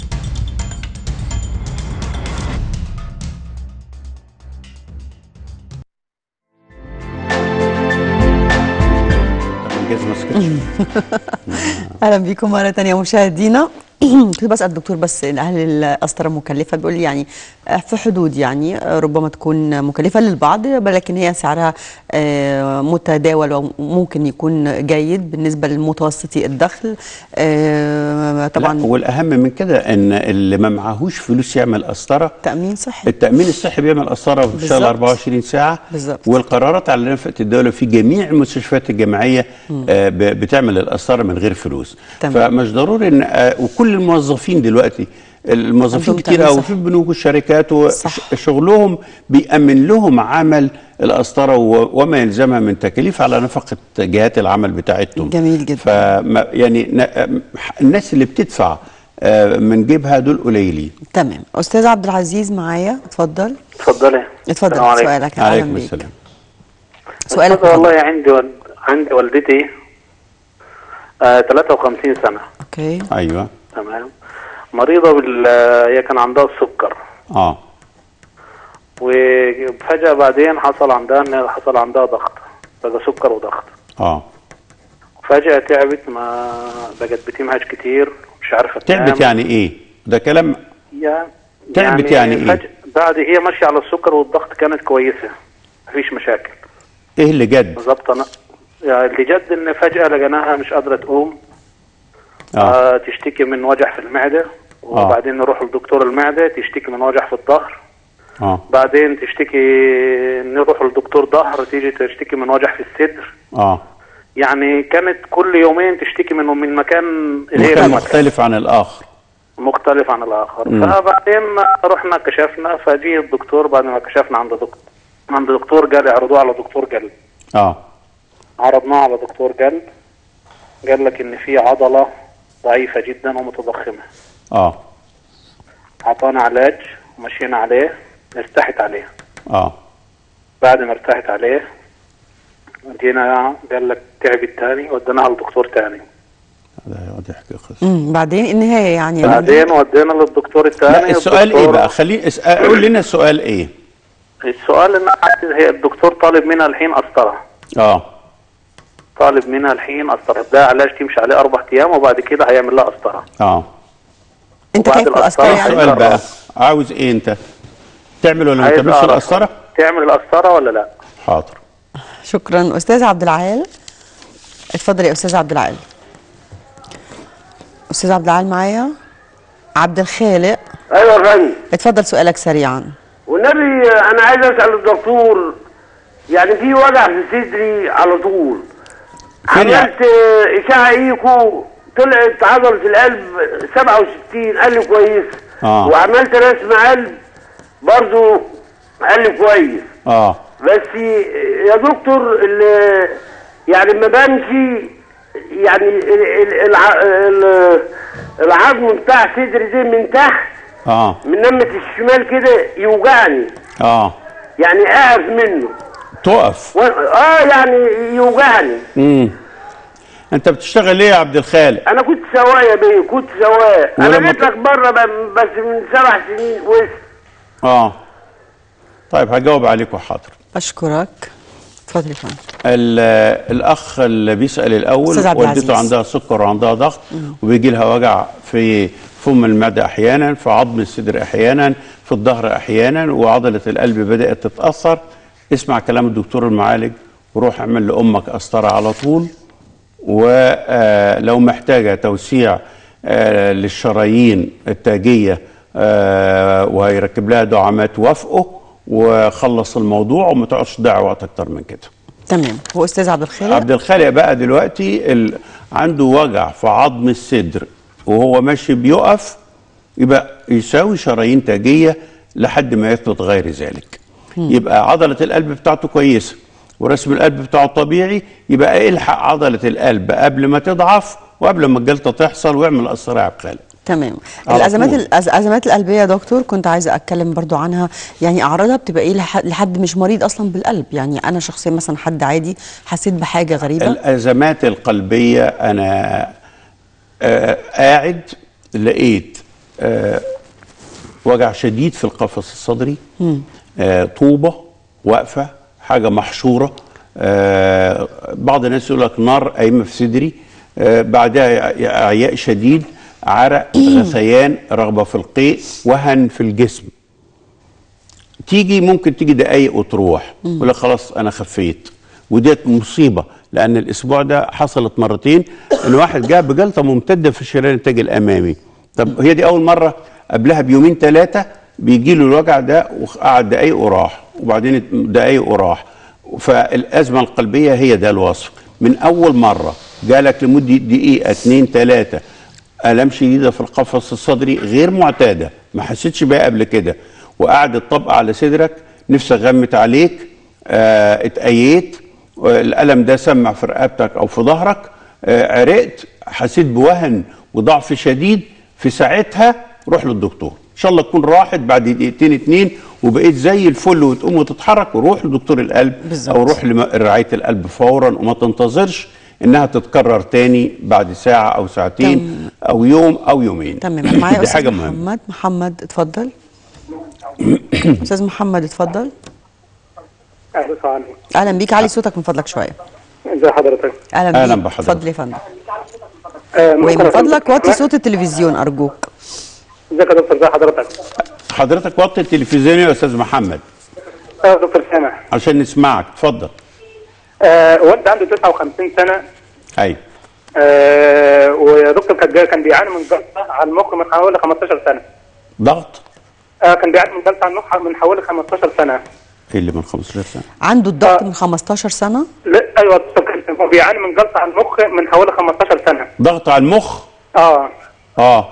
الجهاز ما سكتش اهلا بكم مره ثانيه مشاهدينا كنت بسال الدكتور بس ان هل القسطره مكلفه بيقول لي يعني آه، في حدود يعني آه، ربما تكون مكلفه للبعض ولكن هي سعرها آه، متداول وممكن يكون جيد بالنسبه للمتوسطي الدخل آه، طبعا طبعا والاهم من كده ان اللي ما معهوش فلوس يعمل قسطره تامين صحي التأمين الصحي بيعمل قسطرة وبتشتغل بالظبط. 24 ساعة بالظبط. والقرارات على نفقة الدولة في جميع المستشفيات الجامعية آه ب- بتعمل القسطرة من غير فلوس تمام. فمش ضروري ان آه وكل الموظفين دلوقتي الموظفين عندهم كتير تأمين قوي صحي. في البنوك والشركات صح. وشغلهم بيأمن لهم عمل القسطرة و- وما يلزمها من تكاليف على نفقة جهات العمل بتاعتهم جميل جدا. فما يعني ن- الناس اللي بتدفع آه، من جيبها دول قليلين تمام استاذ عبد العزيز معايا اتفضل اتفضلي اتفضل السلام عليكم. سؤالك اهلا عليكم بيك السلام سؤالك أستاذ والله اتفضل. عندي ول... عندي والدتي آه 53 سنة اوكي ايوه تمام مريضة بال هي كان عندها السكر اه وفجأة بعدين حصل عندها إن حصل عندها ضغط بقى سكر وضغط اه فجأة تعبت ما بقت بتمهج كتير مش عارفة تعبت تنام. يعني ايه ده كلام يعني تعبت يعني إيه؟ فجأة بعد هي ماشية على السكر والضغط كانت كويسة مفيش مشاكل ايه اللي جد بالظبط أنا يعني اللي جد إن فجأة لقيناها مش قادرة تقوم اه آه تشتكي من وجع في المعدة وبعدين نروح لدكتور المعدة تشتكي من وجع في الظهر اه بعدين تشتكي نروح لدكتور ظهر تيجي تشتكي من وجع في الصدر اه يعني كانت كل يومين تشتكي منه من مكان غير مكان المكان مختلف عن الاخر مختلف عن الاخر مم. فبعدين رحنا كشفنا فجي الدكتور بعد ما كشفنا عند دكتور عند دكتور قال اعرضوه على دكتور قلب اه عرضناه على دكتور قلب قال لك ان في عضله ضعيفه جدا ومتضخمه اه اعطانا علاج ومشينا عليه ارتحت عليه اه بعد ما ارتحت عليه جينا قال لك تعبت تاني وديناها لدكتور تاني هذا واضح قصة امم بعدين النهايه يعني بعدين ودينا للدكتور التاني لا السؤال ايه الدكتور- بقى خليني اس- قول لنا السؤال ايه السؤال ان عايز- هي الدكتور طالب منها الحين قسطره اه طالب منها الحين قسطره ده علاج تمشي عليه اربع ايام وبعد كده هيعمل لها قسطره اه انت وبعد خايف الأسطرة القسطره ايه يعني السؤال هنكرر. بقى عاوز ايه انت تعمل ولا ما عايز تعملش أعرف. القسطره تعمل القسطره ولا لا؟ حاضر شكرا استاذ عبد العال اتفضل يا استاذ عبد العال استاذ عبد العال معايا عبد الخالق ايوه يا فندم اتفضل سؤالك سريعا والنبي انا عايز اسال الدكتور يعني في وجع في صدري على طول فين يعني؟ عملت اشعه ايكو طلعت عضله القلب 67 قال لي كويس آه. وعملت رسم قلب برضو قال لي كويس اه بس يا دكتور ال- يعني ما بمشي يعني ال- ال- الع- ال- العظم بتاع صدري ده من تحت اه من نمة الشمال كده يوجعني اه يعني اقف منه تقف و... اه يعني يوجعني امم انت بتشتغل ايه يا عبد الخالق انا كنت سواق يا بيه كنت سواق انا ولما جيت لك بره ب- بس من سبع سنين وسط اه طيب هجاوب عليكم حاضر بشكرك اتفضل يا فندم ال- الاخ اللي بيسال الاول أستاذ عبد العزيز. والدته عندها سكر وعندها ضغط وبيجي لها وجع في فم المعده احيانا في عظم الصدر احيانا في الظهر احيانا وعضله القلب بدات تتاثر اسمع كلام الدكتور المعالج وروح اعمل لامك قسطره على طول ولو محتاجه توسيع آه، للشرايين التاجيه آه، وهيركب لها دعامات وافقه وخلص الموضوع وما تقعدش تضيع وقت اكتر من كده تمام هو استاذ عبد الخالق عبد الخالق بقى دلوقتي ال... عنده وجع في عظم الصدر وهو ماشي بيقف يبقى يساوي شرايين تاجيه لحد ما يثبت غير ذلك يبقى عضله القلب بتاعته كويسه ورسم القلب بتاعه طبيعي يبقى الحق عضله القلب قبل ما تضعف وقبل ما الجلطه تحصل واعمل قسطره يا عبد الخالق تمام على الازمات طول. الازمات القلبيه يا دكتور كنت عايزه اتكلم برضو عنها يعني اعراضها بتبقى ايه لح- لحد مش مريض اصلا بالقلب يعني انا شخصيا مثلا حد عادي حسيت بحاجه غريبه الازمات القلبيه انا آه قاعد لقيت آه وجع شديد في القفص الصدري آه طوبه واقفه حاجه محشوره آه بعض الناس يقول لك نار قايمه في صدري آه بعدها اعياء شديد عرق غثيان رغبه في القيء وهن في الجسم تيجي ممكن تيجي دقايق وتروح يقول لك خلاص انا خفيت وديت مصيبه لان الاسبوع ده حصلت مرتين ان واحد جاء بجلطه ممتده في الشريان التاجي الامامي طب هي دي اول مره قبلها بيومين ثلاثه بيجي له الوجع ده وقعد دقايق وراح وبعدين دقايق وراح فالازمه القلبيه هي ده الوصف من اول مره جالك لمده دقيقه اتنين ثلاثه الام شديده في القفص الصدري غير معتاده ما حسيتش بيها قبل كده وقعدت طبقه على صدرك نفسك غمت عليك آه اتأيت آه، الالم ده سمع في رقبتك او في ظهرك آه عرقت حسيت بوهن وضعف شديد في ساعتها روح للدكتور ان شاء الله تكون راحت بعد دقيقتين اتنين وبقيت زي الفل وتقوم وتتحرك وروح لدكتور القلب بالظبط. او روح لرعايه القلب فورا وما تنتظرش انها تتكرر تاني بعد ساعه او ساعتين او يوم او يومين تمام معايا دي حاجه استاذ مهمه محمد محمد اتفضل استاذ محمد اتفضل اهلا وسهلا اهلا بيك علي صوتك من فضلك شويه ازي حضرتك اهلا أهلا بيك بحضرتك. اتفضل يا فندم آه، ممكن ومن أفهم- فضلك وطي صوت التلفزيون ارجوك ازيك يا دكتور ازي حضرتك حضرتك وطي التلفزيون يا استاذ محمد اه دكتور سامح عشان نسمعك اتفضل آه والدي عنده 59 سنه ايوه آه ويا دكتور كان جاي- كان بيعاني من جلطه على المخ من حوالي 15 سنه ضغط آه كان بيعاني من جلطه على المخ من حوالي 15 سنه ايه اللي من 15 سنه عنده الضغط آه. من 15 سنه لا ايوه دكتور كان هو بيعاني من جلطه على المخ من حوالي 15 سنه ضغط على المخ اه اه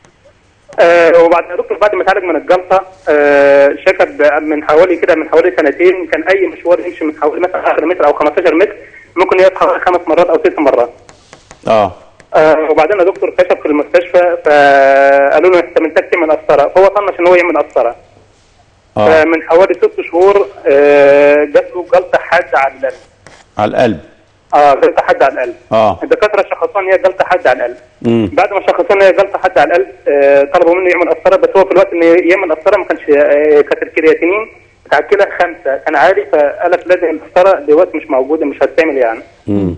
آه وبعد يا دكتور بعد ما اتعالج من الجلطه آه شكى ب- من حوالي كده من حوالي سنتين كان اي مشوار يمشي من حوالي مثلا 10 متر او 15 متر ممكن يقف حوالي خمس مرات او ست مرات اه آه وبعدين يا دكتور كشف في المستشفى فقالوا له انت محتاج تعمل قسطره فهو طنش ان هو يعمل قسطره اه فمن حوالي ست شهور آه جات له جلطه حاده على القلب على القلب اه جلطه حاده على القلب اه الدكاتره شخصوها ان هي جلطه حاده على القلب امم بعد ما شخصوها ان هي جلطه حاده على القلب آه طلبوا منه يعمل قسطره بس هو في الوقت ان يعمل قسطره ما كانش آه كانت الكرياتينين بتاع الكلى خمسه كان عالي فقال لك لازم القسطره دلوقتي مش موجوده مش هتتعمل يعني امم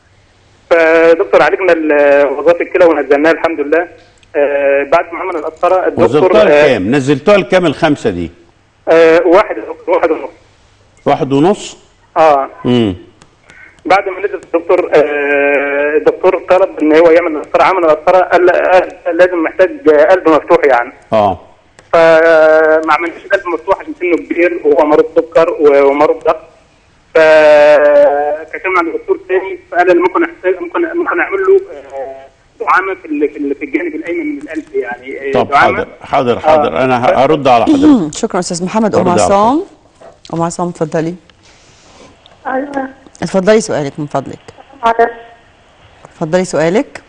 فدكتور عالجنا ال- وظائف الكلى ونزلناها الحمد لله آه بعد ما عمل القسطره الدكتور وزلتوها آه لكام نزلتوها لكام الخمسه دي آه واحد يا دكتور واحد ونص واحد ونص اه امم بعد ما نزل الدكتور آه الدكتور طلب ان هو يعمل القسطره عمل القسطره قال قال لازم محتاج قلب مفتوح يعني اه فما عملناش قلب مفتوح عشان سنه كبير وهو مريض سكر ومريض ضغط فكشفنا عند دكتور تاني فقال ان ممكن احتاج ممكن ممكن اعمل له آه، دعامه في ال- في ال- في الجانب الايمن من القلب يعني آه، طب دعامة. حاضر حاضر حاضر آه. انا ه- هرد على حضرتك شكرا استاذ محمد ام برضه عصام ام عصام اتفضلي ايوه اتفضلي سؤالك من فضلك معلش اتفضلي سؤالك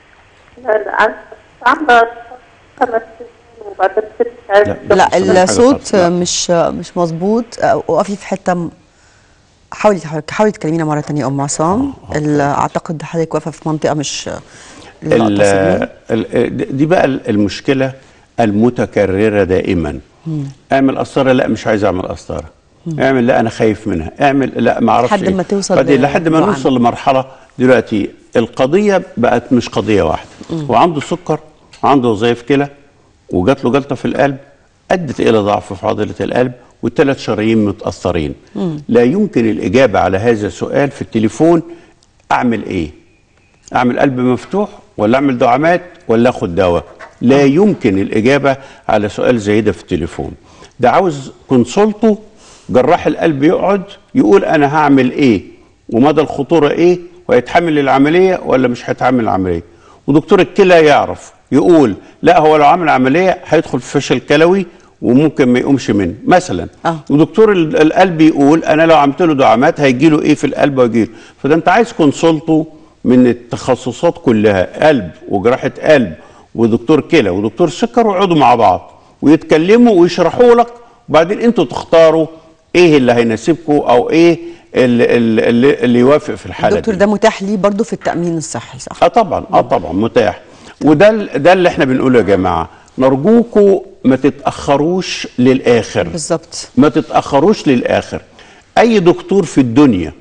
انا عامله خمس سنين وبعدين ست لا. لا مش سامع حاجة الصوت خالص. لا. مش مش مظبوط آه، وقفي في حته م- حاولي حاولي تكلمينا مره ثانيه ام عصام ال- اعتقد حضرتك واقفه في منطقه مش ال- ال- ال- دي بقى المشكله المتكرره دائما اعمل قسطره لا مش عايز اعمل قسطره اعمل لا انا خايف منها اعمل لا ما اعرفش لحد إيه. ما توصل بعدين لحد ما لدعامة. نوصل لمرحله دلوقتي القضيه بقت مش قضيه واحده وعنده سكر عنده وظائف كلى وجات له جلطه في القلب ادت الى ضعف في عضله القلب والثلاث شرايين متاثرين لا يمكن الاجابه على هذا السؤال في التليفون اعمل ايه اعمل قلب مفتوح ولا اعمل دعامات ولا اخد دواء لا يمكن الاجابه على سؤال زي ده في التليفون ده عاوز كونسولته جراح القلب يقعد يقول انا هعمل ايه ومدى الخطوره ايه ويتحمل العمليه ولا مش هيتحمل العمليه ودكتور الكلى يعرف يقول لا هو لو عمل عمليه هيدخل في فشل كلوي وممكن ما يقومش منه مثلا آه. ودكتور ال- القلب يقول انا لو عملت له دعامات هيجي له ايه في القلب ويجي له فده انت عايز كونسولته من التخصصات كلها قلب وجراحه قلب ودكتور كلى ودكتور سكر ويقعدوا مع بعض ويتكلموا ويشرحوا لك وبعدين انتوا تختاروا ايه اللي هيناسبكم او ايه اللي, اللي, اللي يوافق في الحاله الدكتور دي. ده متاح ليه برضه في التامين الصحي صح اه طبعا اه طبعا متاح وده ال- ده اللي احنا بنقوله يا جماعه نرجوكم ما تتاخروش للاخر بالظبط ما تتاخروش للاخر اي دكتور في الدنيا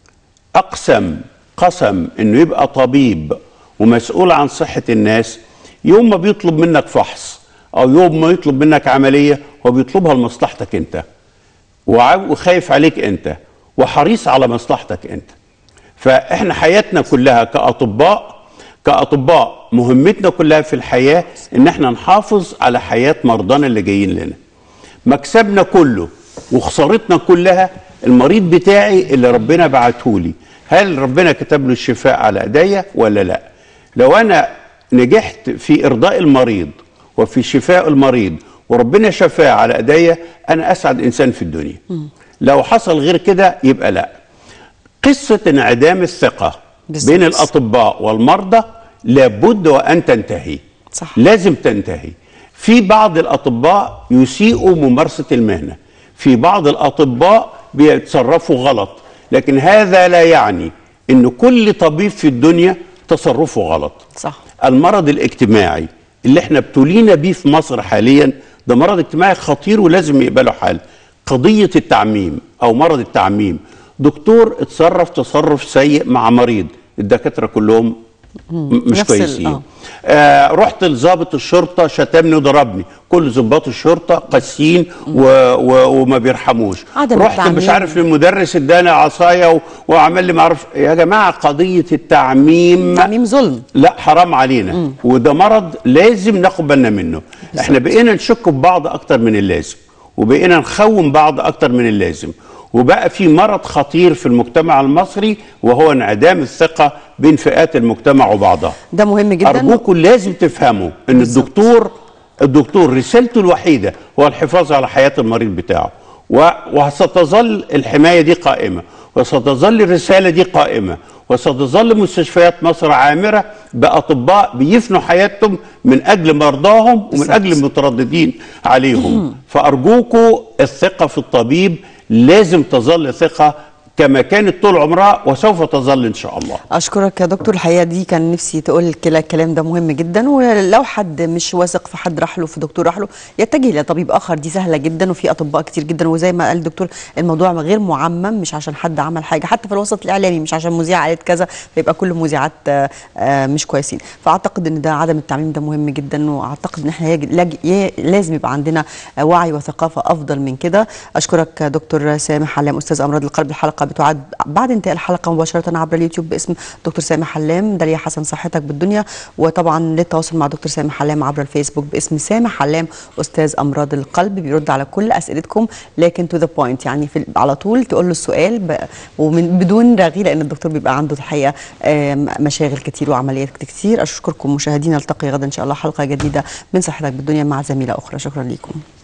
اقسم قسم انه يبقى طبيب ومسؤول عن صحه الناس يوم ما بيطلب منك فحص او يوم ما يطلب منك عمليه هو بيطلبها لمصلحتك انت وعا- وخايف عليك انت وحريص على مصلحتك انت فاحنا حياتنا كلها كاطباء كاطباء مهمتنا كلها في الحياه ان احنا نحافظ على حياه مرضانا اللي جايين لنا مكسبنا كله وخسارتنا كلها المريض بتاعي اللي ربنا بعته لي هل ربنا كتب له الشفاء على ايديا ولا لا لو انا نجحت في ارضاء المريض وفي شفاء المريض وربنا شفاه على ايديا انا اسعد انسان في الدنيا لو حصل غير كده يبقى لا قصه انعدام الثقه بالظبط. بين الاطباء والمرضى لابد وان تنتهي صح. لازم تنتهي في بعض الاطباء يسيئوا ممارسه المهنه في بعض الاطباء بيتصرفوا غلط لكن هذا لا يعني ان كل طبيب في الدنيا تصرفه غلط صح المرض الاجتماعي اللي احنا ابتلينا بيه في مصر حاليا ده مرض اجتماعي خطير ولازم يقبله حل قضية التعميم او مرض التعميم دكتور اتصرف تصرف سيء مع مريض الدكاترة كلهم م- مش نفس ال- كويسين آه. آه رحت لضابط الشرطه شتمني وضربني كل ضباط الشرطه قاسيين و... و... وما بيرحموش عدم رحت مش التعميم. عارف للمدرس اداني عصايه و... وعمل لي ما اعرفش يا جماعه قضيه التعميم تعميم ظلم لا حرام علينا وده مرض لازم ناخد بالنا منه احنا بقينا نشك في بعض اكتر من اللازم وبقينا نخون بعض اكتر من اللازم وبقى في مرض خطير في المجتمع المصري وهو انعدام الثقه بين فئات المجتمع وبعضها ده مهم جدا ارجوكم لازم تفهموا ان الدكتور الدكتور رسالته الوحيده هو الحفاظ على حياه المريض بتاعه و- وستظل الحمايه دي قائمه وستظل الرساله دي قائمه وستظل مستشفيات مصر عامره باطباء بيفنوا حياتهم من اجل مرضاهم ومن بالظبط. اجل المترددين عليهم فارجوكم الثقه في الطبيب لازم تظل ثقه كما كانت طول عمرها وسوف تظل ان شاء الله اشكرك يا دكتور الحقيقه دي كان نفسي تقول كلا الكلام ده مهم جدا ولو حد مش واثق في حد راح له في دكتور راح له يتجه لطبيب اخر دي سهله جدا وفي اطباء كتير جدا وزي ما قال الدكتور الموضوع غير معمم مش عشان حد عمل حاجه حتى في الوسط الاعلامي مش عشان مذيعه قالت كذا فيبقى كل المذيعات آه، آه، مش كويسين فاعتقد ان ده عدم التعميم ده مهم جدا واعتقد ان احنا يج- لج- ي- لازم يبقى عندنا آه، وعي وثقافه افضل من كده اشكرك آه، دكتور سامح حلام استاذ امراض القلب الحلقه بتعاد بعد انتهاء الحلقه مباشره عبر اليوتيوب باسم دكتور سامح حلام داليا حسن صحتك بالدنيا وطبعا للتواصل مع دكتور سامح حلام عبر الفيسبوك باسم سامح حلام استاذ امراض القلب بيرد على كل اسئلتكم لكن تو ذا بوينت يعني في على طول تقول له السؤال ب... ومن بدون رغي لان الدكتور بيبقى عنده الحقيقه آم، مشاغل كتير وعمليات كتير اشكركم مشاهدينا التقي غدا ان شاء الله حلقه جديده من صحتك بالدنيا مع زميله اخرى شكرا لكم